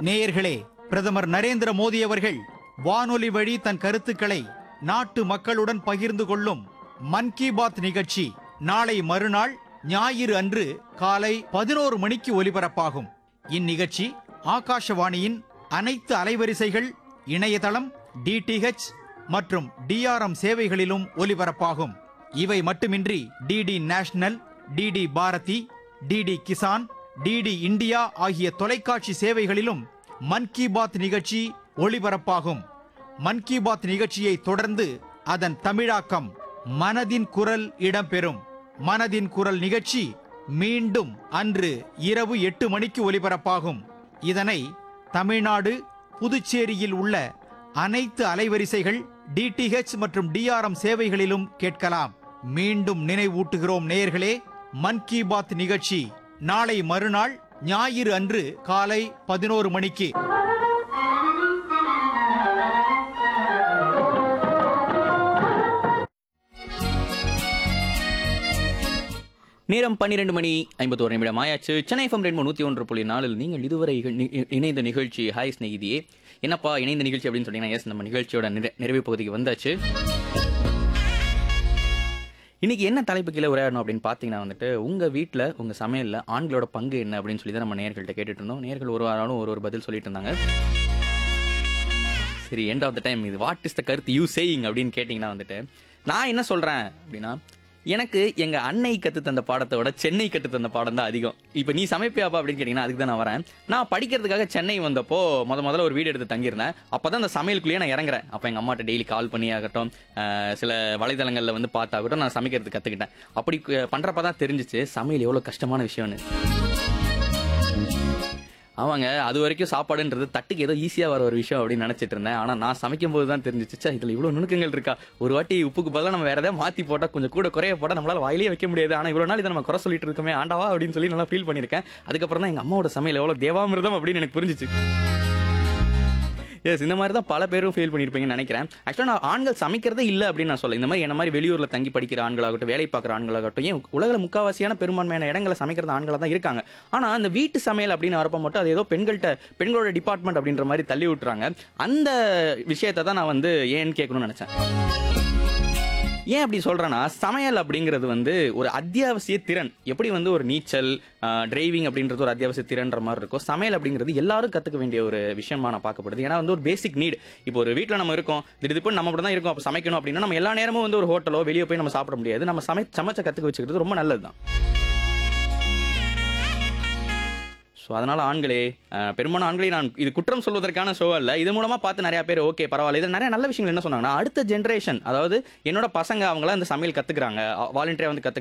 நேயர்களே பிரதமர் நரேந்திர மோடி அவர்கள் வானொலி வழி தன் கருத்துக்களை நாட்டு மக்களுடன் பகிர்ந்து கொள்ளும் மன் கி பாத் நிகழ்ச்சி நாளை மறுநாள் ஞாயிறு அன்று காலை பதினோரு மணிக்கு ஒலிபரப்பாகும் இந்நிகழ்ச்சி ஆகாஷவாணியின் அனைத்து அலைவரிசைகள் இணையதளம் டிடிஹெச் மற்றும் டிஆர்எம் சேவைகளிலும் ஒலிபரப்பாகும் இவை மட்டுமின்றி DD National DD Bharati DD Kisan DD India ஆகிய தொலைக்காட்சி சேவைகளிலும் மன் கி பாத் நிகழ்ச்சி ஒளிபரப்பாகும் மன் கி பாத் நிகழ்ச்சியை தொடர்ந்து அதன் தமிழாக்கம் மனதின் குரல் இடம்பெறும் மனதின் குரல் நிகழ்ச்சி மீண்டும் அன்று இரவு எட்டு மணிக்கு ஒலிபரப்பாகும் இதனை தமிழ்நாடு புதுச்சேரியில் உள்ள அனைத்து அலைவரிசைகள் டிடிஹெச் மற்றும் டிஆர்எம் சேவைகளிலும் கேட்கலாம் மீண்டும் நினைவூட்டுகிறோம் நேயர்களே மன் கி பாத் நிகழ்ச்சி நாளை மறுநாள் ஞாயிறு அன்று காலை பதினோரு மணிக்கு நேரம் பன்னிரெண்டு மணி ஐம்பத்தோரு நிமிடம் ஆயாச்சு சென்னை எஃப்எம் ரெண்டு நூற்றி ஒன்று புள்ளி நாலில் நீங்கள் இதுவரை இக- நி- இணைந்த நிகழ்ச்சி ஹாய் ஸ்நேகிதியே என்னப்பா இணைந்த நிகழ்ச்சி அப்படின்னு சொன்னீங்கன்னா எஸ் நம்ம நிகழ்ச்சியோட நிறை- நிறைவு பகுதிக்கு வந்தாச்சு இன்னைக்கு என்ன தலைப்பு கீழே உரையாடணும் அப்படின்னு பார்த்தீங்கன்னா வந்துட்டு உங்கள் வீட்டில் உங்கள் சமையலில் ஆண்களோட பங்கு என்ன அப்படின்னு சொல்லி தான் நம்ம நேர்கள்ட்ட கேட்டுட்டு இருந்தோம் நேர்கள் ஒரு வாரம் ஒரு ஒரு பதில் சொல்லிட்டு இருந்தாங்க சரி எண்ட் ஆஃப் த டைம் இது வாட் இஸ் த கருத்து யூ சேயிங் அப்படின்னு கேட்டிங்கன்னா வந்துட்டு நான் என்ன சொல்கிறேன் அப்படின்னா எனக்கு எங்கள் அன்னை கற்று தந்த பாடத்தை விட சென்னை கற்று தந்த பாடம் தான் அதிகம் இப்போ நீ சமைப்பியாப்பா அப்படின்னு கேட்டிங்கன்னா அதுக்கு தான் நான் வரேன் நான் படிக்கிறதுக்காக சென்னை வந்தப்போ முத முதல்ல ஒரு வீடு எடுத்து தங்கியிருந்தேன் அப்போ தான் அந்த சமையலுக்குள்ளேயே நான் இறங்குறேன் அப்போ எங்கள் அம்மாட்ட டெய்லி கால் பண்ணி ஆகட்டும் அஹ், சில வலைதளங்களில் வந்து பார்த்தாகட்டும் நான் சமைக்கிறது கற்றுக்கிட்டேன் அப்படி பண்ணுறப்ப தான் தெரிஞ்சிச்சு சமையல் எவ்வளோ கஷ்டமான விஷயம்னு ஆமாங்க அது வரைக்கும் சாப்பாடுன்றது தட்டுக்கு ஏதோ ஈஸியாக வர ஒரு விஷயம் அப்படின்னு நினச்சிட்டு இருந்தேன் ஆனால் நான் சமைக்கும் போது தான் தெரிஞ்சிச்சு ச்சே, இதுல இவ்வளோ நுணுக்கங்கள் இருக்கா ஒரு வாட்டி உப்புக்கு பதிலாக நம்ம வேற ஏதாவது மாற்றி போட்டால் கொஞ்சம் கூட குறைய போட்டால் நம்மளால வாயிலே வைக்க முடியாது ஆனால் இவ்வளோ நாள் இதை நம்ம குறை சொல்லிட்டு இருக்கோமே ஆண்டாவா அப்படின்னு சொல்லி நல்லா ஃபீல் பண்ணியிருக்கேன் அதுக்கப்புறம் தான் எங்கள் அம்மாவோட சமையல் எவ்வளோ தேவாமிர்தம் அப்படின்னு எனக்கு புரிஞ்சிச்சு எஸ் இந்த மாதிரி தான் பல பேரும் ஃபீல் பண்ணியிருப்பீங்கன்னு நினைக்கிறேன் ஆக்சுவலாக நான் ஆண்கள் சமைக்கிறதே இல்லை அப்படின்னு நான் சொல்ல இந்த மாதிரி என்ன மாதிரி வெளியூரில் தங்கி படிக்கிற ஆண்களாகட்டும் வேலை பார்க்குற ஆண்களாகட்டும் ஏன் உலகில் முக்காவாசியான பெரும்பான்மையான இடங்களை சமைக்கிறது ஆண்களாக தான் இருக்காங்க ஆனால் அந்த வீட்டு சமையல் அப்படின்னு வரப்போ மட்டும் அது ஏதோ பெண்கள்கிட்ட பெண்களோட டிபார்ட்மெண்ட் அப்படின்ற மாதிரி தள்ளி விட்டுறாங்க அந்த விஷயத்தை தான் நான் வந்து ஏன்னு கேட்கணும்னு நினச்சேன் ஏன் அப்படி சொல்றேன்னா சமையல் அப்படிங்கிறது வந்து ஒரு அத்தியாவசிய திறன் எப்படி வந்து ஒரு நீச்சல் டிரைவிங் அப்படின்றது ஒரு அத்தியாவசிய திறன்ற மாதிரி இருக்கும் சமையல் அப்படிங்கிறது எல்லாரும் கத்துக்க வேண்டிய ஒரு விஷயமா நான் பார்க்கப்படுது ஏன்னா வந்து ஒரு பேசிக் நீட் இப்போ ஒரு வீட்டில் நம்ம இருக்கோம் திடீர்னு நம்ம மட்டும் தான் இருக்கோம் அப்போ சமைக்கணும் அப்படின்னா நம்ம எல்லா நேரமும் வந்து ஒரு ஹோட்டலோ வெளியே போய் நம்ம சாப்பிட முடியாது நம்ம சமை சமைச்ச கற்றுக்க வச்சுக்கிறது ரொம்ப நல்லது தான் ஸோ அதனால் ஆண்களே அஹ், பெரும்பாலான ஆண்களே நான் இது குற்றம் சொல்வதற்கான ஷோ அல்ல இது மூலமாக பார்த்து நிறைய பேர் ஓகே பரவாயில்ல இது நிறைய நல்ல விஷயங்கள் என்ன சொன்னாங்கன்னா அடுத்த ஜென்ரேஷன் அதாவது என்னோட பசங்க அவங்களாம் இந்த சமையல் கற்றுக்குறாங்க வாலண்டியராக வந்து கற்றுக்குறாங்க